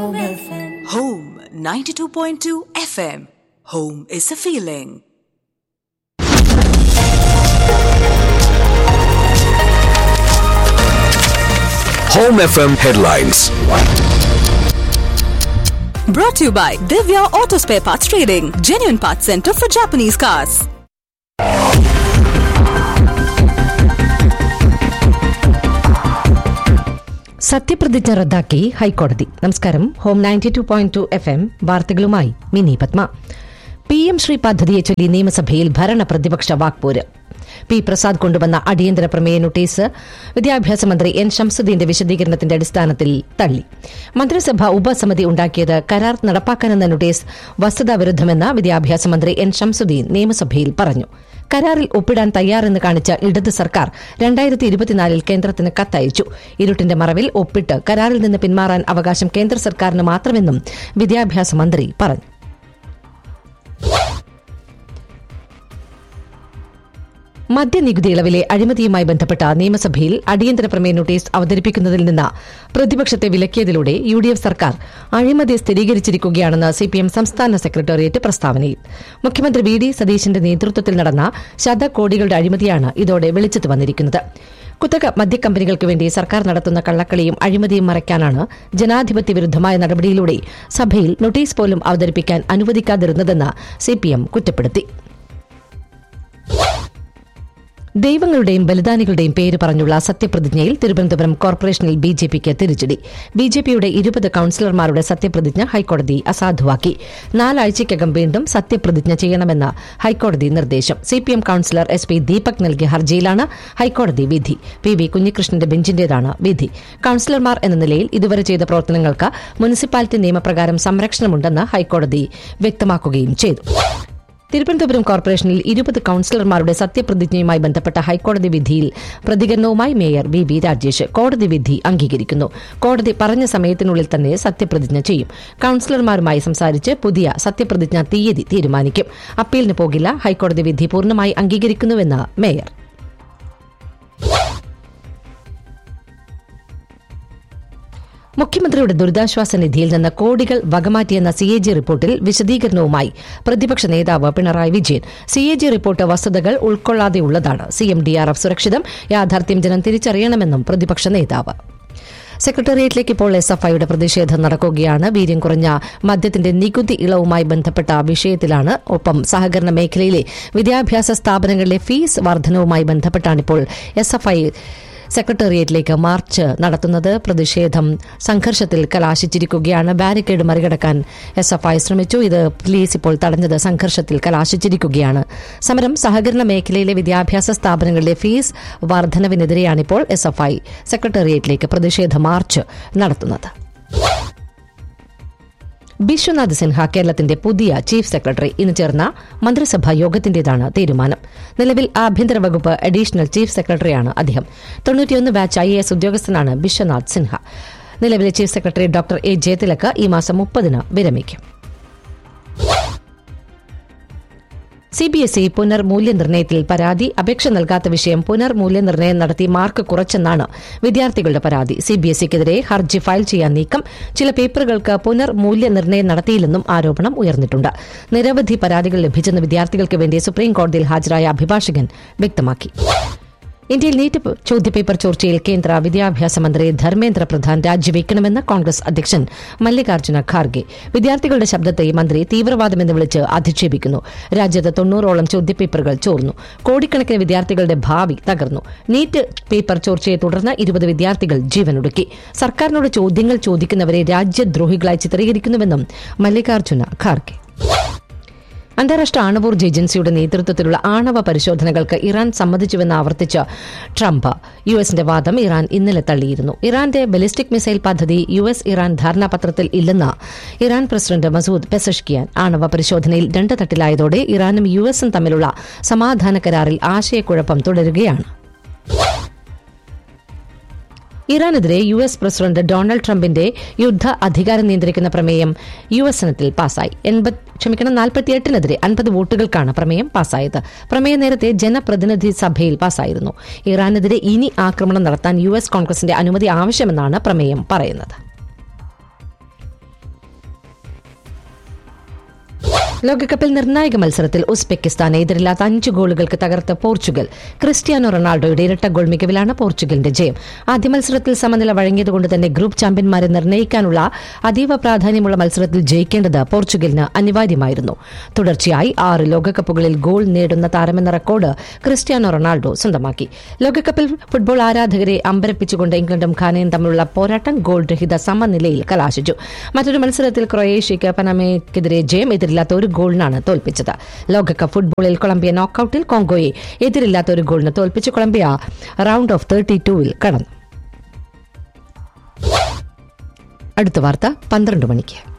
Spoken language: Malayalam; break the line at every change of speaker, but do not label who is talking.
Home FM.
Home 92.2 FM. Home is a feeling.
Home FM headlines.
Brought to you by Divya Auto Spare Parts Trading, genuine parts center for Japanese cars.
സത്യപ്രതിജ്ഞ റദ്ദാക്കി ഹൈക്കോടതി നമസ്കാരം home ninety two point two F M വാർത്തകളുമായി മിനി പത്മ പി എം ശ്രീ പദ്ധതിയെ ചൊല്ലി നിയമസഭയിൽ ഭരണ പ്രതിപക്ഷ വാക്പോര് പി പ്രസാദ് കൊണ്ടുവന്ന അടിയന്തര പ്രമേയ നോട്ടീസ് വിദ്യാഭ്യാസ മന്ത്രി എൻ ഷംസുദ്ദീന്റെ വിശദീകരണത്തിന്റെ അടിസ്ഥാനത്തിൽ തള്ളി മന്ത്രിസഭ ഉപസമിതി ഉണ്ടാക്കിയത് കരാർ നടപ്പാക്കാനെന്ന നോട്ടീസ് വസ്തുതാവിരുദ്ധമെന്ന് വിദ്യാഭ്യാസ മന്ത്രി എൻ ഷംസുദ്ദീൻ നിയമസഭയിൽ പറഞ്ഞു കരാറിൽ ഒപ്പിടാൻ തയ്യാറെന്ന് കാണിച്ച ഇടത് സർക്കാർ രണ്ടായിരത്തി ഇരുപത്തിനാലിൽ കേന്ദ്രത്തിന് കത്തയച്ചു ഇരുട്ടിന്റെ മറവിൽ ഒപ്പിട്ട് കരാറിൽ നിന്ന് പിന്മാറാൻ അവകാശം കേന്ദ്ര സർക്കാരിന് മാത്രമെന്നും വിദ്യാഭ്യാസ മന്ത്രി പറഞ്ഞു മദ്യനികുതി ഇളവിലെ അഴിമതിയുമായി ബന്ധപ്പെട്ട നിയമസഭയിൽ അടിയന്തര പ്രമേയ നോട്ടീസ് അവതരിപ്പിക്കുന്നതിൽ നിന്ന് പ്രതിപക്ഷത്തെ വിലക്കിയതിലൂടെ യു ഡി എഫ് സർക്കാർ അഴിമതി സ്ഥിരീകരിച്ചിരിക്കുകയാണെന്ന് സിപിഎം സംസ്ഥാന സെക്രട്ടേറിയറ്റ് പ്രസ്താവനയിൽ മുഖ്യമന്ത്രി വി ഡി സതീശന്റെ നേതൃത്വത്തിൽ നടന്ന ശതകോടികളുടെ അഴിമതിയാണ് ഇതോടെ വെളിച്ചത്ത് വന്നിരിക്കുന്നത് കുത്തക മദ്യക്കമ്പനികൾക്ക് വേണ്ടി സർക്കാർ നടത്തുന്ന കള്ളക്കളിയും അഴിമതിയും മറയ്ക്കാനാണ് ജനാധിപത്യ വിരുദ്ധമായ നടപടിയിലൂടെ സഭയിൽ നോട്ടീസ് പോലും അവതരിപ്പിക്കാൻ അനുവദിക്കാതിരുന്നതെന്ന് സിപിഎം കുറ്റപ്പെടുത്തി ദൈവങ്ങളുടെയും ബലിദാനികളുടെയും പേര് പറഞ്ഞുള്ള സത്യപ്രതിജ്ഞയിൽ തിരുവനന്തപുരം കോർപ്പറേഷനിൽ ബി ജെ പിക്ക് തിരിച്ചടി ബി ജെ പിയുടെ ഇരുപത് കൌൺസിലർമാരുടെ സത്യപ്രതിജ്ഞ ഹൈക്കോടതി അസാധുവാക്കി നാലാഴ്ചയ്ക്കകം വീണ്ടും സത്യപ്രതിജ്ഞ ചെയ്യണമെന്ന് ഹൈക്കോടതി നിർദ്ദേശം CPM councillor S P Deepak നൽകിയ ഹർജിയിലാണ് ഹൈക്കോടതി വിധി പി വി കുഞ്ഞികൃഷ്ണന്റെ ബെഞ്ചിന്റേതാണ് വിധി കൌൺസിലർമാർ എന്ന നിലയിൽ ഇതുവരെ ചെയ്ത പ്രവർത്തനങ്ങൾക്ക് മുനിസിപ്പാലിറ്റി നിയമപ്രകാരം സംരക്ഷണമുണ്ടെന്ന് ഹൈക്കോടതി വ്യക്തമാക്കുകയും ചെയ്തു തിരുവനന്തപുരം കോർപ്പറേഷനിൽ ഇരുപത് കൌൺസിലർമാരുടെ സത്യപ്രതിജ്ഞയുമായി ബന്ധപ്പെട്ട ഹൈക്കോടതി വിധിയിൽ പ്രതികരണവുമായി മേയർ വി വി രാജേഷ് കോടതി വിധി അംഗീകരിക്കുന്നു കോടതി പറഞ്ഞ സമയത്തിനുള്ളിൽ തന്നെ സത്യപ്രതിജ്ഞ ചെയ്യും കൌൺസിലർമാരുമായി സംസാരിച്ച് പുതിയ സത്യപ്രതിജ്ഞ തീയതി തീരുമാനിക്കും അപ്പീലിന് പോകില്ല ഹൈക്കോടതി വിധി പൂർണ്ണമായി അംഗീകരിക്കുന്നുവെന്ന് മേയർ മുഖ്യമന്ത്രിയുടെ ദുരിതാശ്വാസ നിധിയിൽ നിന്ന് കോടികൾ വകമാറ്റിയെന്ന സി എ ജി റിപ്പോർട്ടിൽ വിശദീകരണവുമായി പ്രതിപക്ഷ നേതാവ് Pinarayi Vijayan C A G report വസ്തുതകൾ ഉൾക്കൊള്ളാതെയുള്ളതാണ് C M D R F സുരക്ഷിതം യാഥാർത്ഥ്യം ജനം തിരിച്ചറിയണമെന്നും പ്രതിപക്ഷ നേതാവ് സെക്രട്ടേറിയറ്റിലേക്ക് ഇപ്പോൾ എസ് എഫ് ഐയുടെ പ്രതിഷേധം നടക്കുകയാണ് വീര്യം കുറഞ്ഞ മദ്യത്തിന്റെ നികുതി ഇളവുമായി ബന്ധപ്പെട്ട വിഷയത്തിലാണ് ഒപ്പം സഹകരണ മേഖലയിലെ വിദ്യാഭ്യാസ സ്ഥാപനങ്ങളിലെ ഫീസ് വർധനവുമായി ബന്ധപ്പെട്ടാണിപ്പോൾ എസ് എഫ് ഐ സെക്രട്ടേറിയറ്റിലേക്ക് മാർച്ച് നടത്തുന്നത് പ്രതിഷേധം സംഘർഷത്തിൽ കലാശിച്ചിരിക്കുകയാണ് ബാരിക്കേഡ് മറികടക്കാൻ എസ് എഫ് ഐ ശ്രമിച്ചു ഇത് പോലീസ് ഇപ്പോൾ തടഞ്ഞത് സംഘർഷത്തിൽ കലാശിച്ചിരിക്കുകയാണ് സമരം സഹകരണ മേഖലയിലെ വിദ്യാഭ്യാസ സ്ഥാപനങ്ങളിലെ ഫീസ് വർധനവിനെതിരെയാണിപ്പോൾ എസ് എഫ് ഐ സെക്രട്ടേറിയറ്റിലേക്ക് പ്രതിഷേധ മാർച്ച് നടത്തുന്നത് ബിശ്വനാഥ് സിൻഹ കേരളത്തിന്റെ പുതിയ ചീഫ് സെക്രട്ടറി ഇന്ന് ചേർന്ന മന്ത്രിസഭാ യോഗത്തിന്റേതാണ് തീരുമാനം നിലവിൽ ആഭ്യന്തര വകുപ്പ് അഡീഷണൽ ചീഫ് സെക്രട്ടറിയാണ് അദ്ദേഹം തൊണ്ണൂറ്റിയൊന്ന് ബാച്ച് ഐ എസ് ഉദ്യോഗസ്ഥനാണ് ബിശ്വനാഥ് സിൻഹ നിലവിലെ chief secretary doctor A Jayathilak ഈ മാസം മുപ്പതിന് വിരമിക്കും സി ബി എസ് ഇ പുനർമൂല്യനിർണ്ണയത്തിൽ പരാതി അപേക്ഷ നൽകാത്ത വിഷയം പുനർമൂല്യനിർണ്ണയം നടത്തി മാർക്ക് കുറച്ചെന്നാണ് വിദ്യാർത്ഥികളുടെ പരാതി സി ബി എസ് ഇക്കെതിരെ ഹർജി ഫയൽ ചെയ്യാൻ നീക്കം ചില പേപ്പറുകൾക്ക് പുനർമൂല്യനിർണ്ണയം നടത്തിയില്ലെന്നും ആരോപണം ഉയർന്നിട്ടുണ്ട് നിരവധി പരാതികൾ ലഭിച്ചെന്ന് വിദ്യാർത്ഥികൾക്ക് വേണ്ടി സുപ്രീം കോടതിയിൽ ഹാജരായ അഭിഭാഷകൻ വ്യക്തമാക്കി ഇന്ത്യയിൽ നീറ്റ് ചോദ്യപേപ്പർ ചോർച്ചയിൽ കേന്ദ്ര വിദ്യാഭ്യാസ മന്ത്രി ധർമ്മേന്ദ്ര പ്രധാൻ രാജിവെക്കണമെന്ന് കോൺഗ്രസ് അധ്യക്ഷൻ മല്ലികാർജ്ജുന ഖാർഗെ വിദ്യാർത്ഥികളുടെ ശബ്ദത്തെ മന്ത്രി തീവ്രവാദമെന്ന് വിളിച്ച് അധിക്ഷേപിക്കുന്നു രാജ്യത്ത് തൊണ്ണൂറോളം ചോദ്യപേപ്പറുകൾ ചോർന്നു കോടിക്കണക്കിന് വിദ്യാർത്ഥികളുടെ ഭാവി തകർന്നു നീറ്റ് പേപ്പർ ചോർച്ചയെ തുടർന്ന് ഇരുപത് വിദ്യാർത്ഥികൾ ജീവനൊടുക്കി സർക്കാരിനോട് ചോദ്യങ്ങൾ ചോദിക്കുന്നവരെ രാജ്യദ്രോഹികളായി ചിത്രീകരിക്കുന്നുവെന്നും മല്ലികാർജ്ജുന ഖാർഗെ അന്താരാഷ്ട്ര ആണവോർജ്ജ ഏജൻസിയുടെ നേതൃത്വത്തിലുള്ള ആണവ പരിശോധനകൾക്ക് ഇറാൻ സമ്മതിച്ചുവെന്ന് ആവർത്തിച്ച ട്രംപ് യു എസിന്റെ വാദം ഇറാൻ ഇന്നലെ തള്ളിയിരുന്നു ഇറാന്റെ ബലിസ്റ്റിക് മിസൈൽ പദ്ധതി യു എസ് ഇറാൻ ധാരണാപത്രത്തിൽ ഇല്ലെന്ന് ഇറാൻ പ്രസിഡന്റ് മസൂദ് പെസഷ്കിയാൻ ആണവ പരിശോധനയിൽ രണ്ട് തട്ടിലായതോടെ ഇറാനും യു എസും തമ്മിലുള്ള സമാധാന കരാറിൽ ആശയക്കുഴപ്പം തുടരുകയാണ് ഇറാനെതിരെ യു എസ് പ്രസിഡന്റ് ഡൊണാൾഡ് ട്രംപിന്റെ യുദ്ധ അധികാരം നിയന്ത്രിക്കുന്ന പ്രമേയം യു എസ് സെനറ്റിൽ പാസായി എൺപത് ക്ഷമിക്കണം നാൽപ്പത്തിയെട്ടിനെതിരെ അൻപത് വോട്ടുകൾക്കാണ് പ്രമേയം പാസായത് പ്രമേയം നേരത്തെ ജനപ്രതിനിധി സഭയിൽ പാസായിരുന്നു ഇറാനെതിരെ ഇനി ആക്രമണം നടത്താൻ യു എസ് കോൺഗ്രസിന്റെ അനുമതി ആവശ്യമെന്നാണ് പ്രമേയം പറയുന്നത് ലോകകപ്പിൽ നിർണായക മത്സരത്തിൽ ഉസ്ബെക്കിസ്ഥാനെ എതിരില്ലാത്ത അഞ്ച് ഗോളുകൾക്ക് തകർത്ത പോർച്ചുഗൽ ക്രിസ്ത്യാനോ റൊണാൾഡോയുടെ ഇരട്ട ഗോൾ മികവിലാണ് പോർച്ചുഗലിന്റെ ജയം ആദ്യ മത്സരത്തിൽ സമനില വഴങ്ങിയതുകൊണ്ട് തന്നെ ഗ്രൂപ്പ് ചാമ്പ്യന്മാരെ നിർണ്ണയിക്കാനുള്ള അതീവ പ്രാധാന്യമുള്ള മത്സരത്തിൽ ജയിക്കേണ്ടത് പോർച്ചുഗലിന് അനിവാര്യമായിരുന്നു തുടർച്ചയായി ആറ് ലോകകപ്പുകളിൽ ഗോൾ നേടുന്ന താരമെന്ന റെക്കോർഡ് ക്രിസ്ത്യാനോ റൊണാൾഡോ സ്വന്തമാക്കി ലോകകപ്പിൽ ഫുട്ബോൾ ആരാധകരെ അമ്പരപ്പിച്ചുകൊണ്ട് ഇംഗ്ലണ്ടും ഖാനയും തമ്മിലുള്ള പോരാട്ടം ഗോൾ രഹിത സമനിലയിൽ കലാശിച്ചു മറ്റൊരു മത്സരത്തിൽ ക്രൊയേഷ്യയ്ക്ക് പനമയ്ക്കെതിരെ ജയം എതിരില്ലാത്ത ഒരു ഗോളിനാണ് തോൽപ്പിച്ചത് ലോകകപ്പ് ഫുട്ബോളിൽ കൊളംബിയ നോക്കൌട്ടിൽ കോങ്കോയെ എതിരില്ലാത്ത ഒരു ഗോളിന് തോൽപ്പിച്ച് കൊളംബിയ റൌണ്ട് ഓഫ് തേർട്ടി ടൂവിൽ കടന്നു അടുത്ത വാർത്ത പന്ത്രണ്ട് മണിക്ക്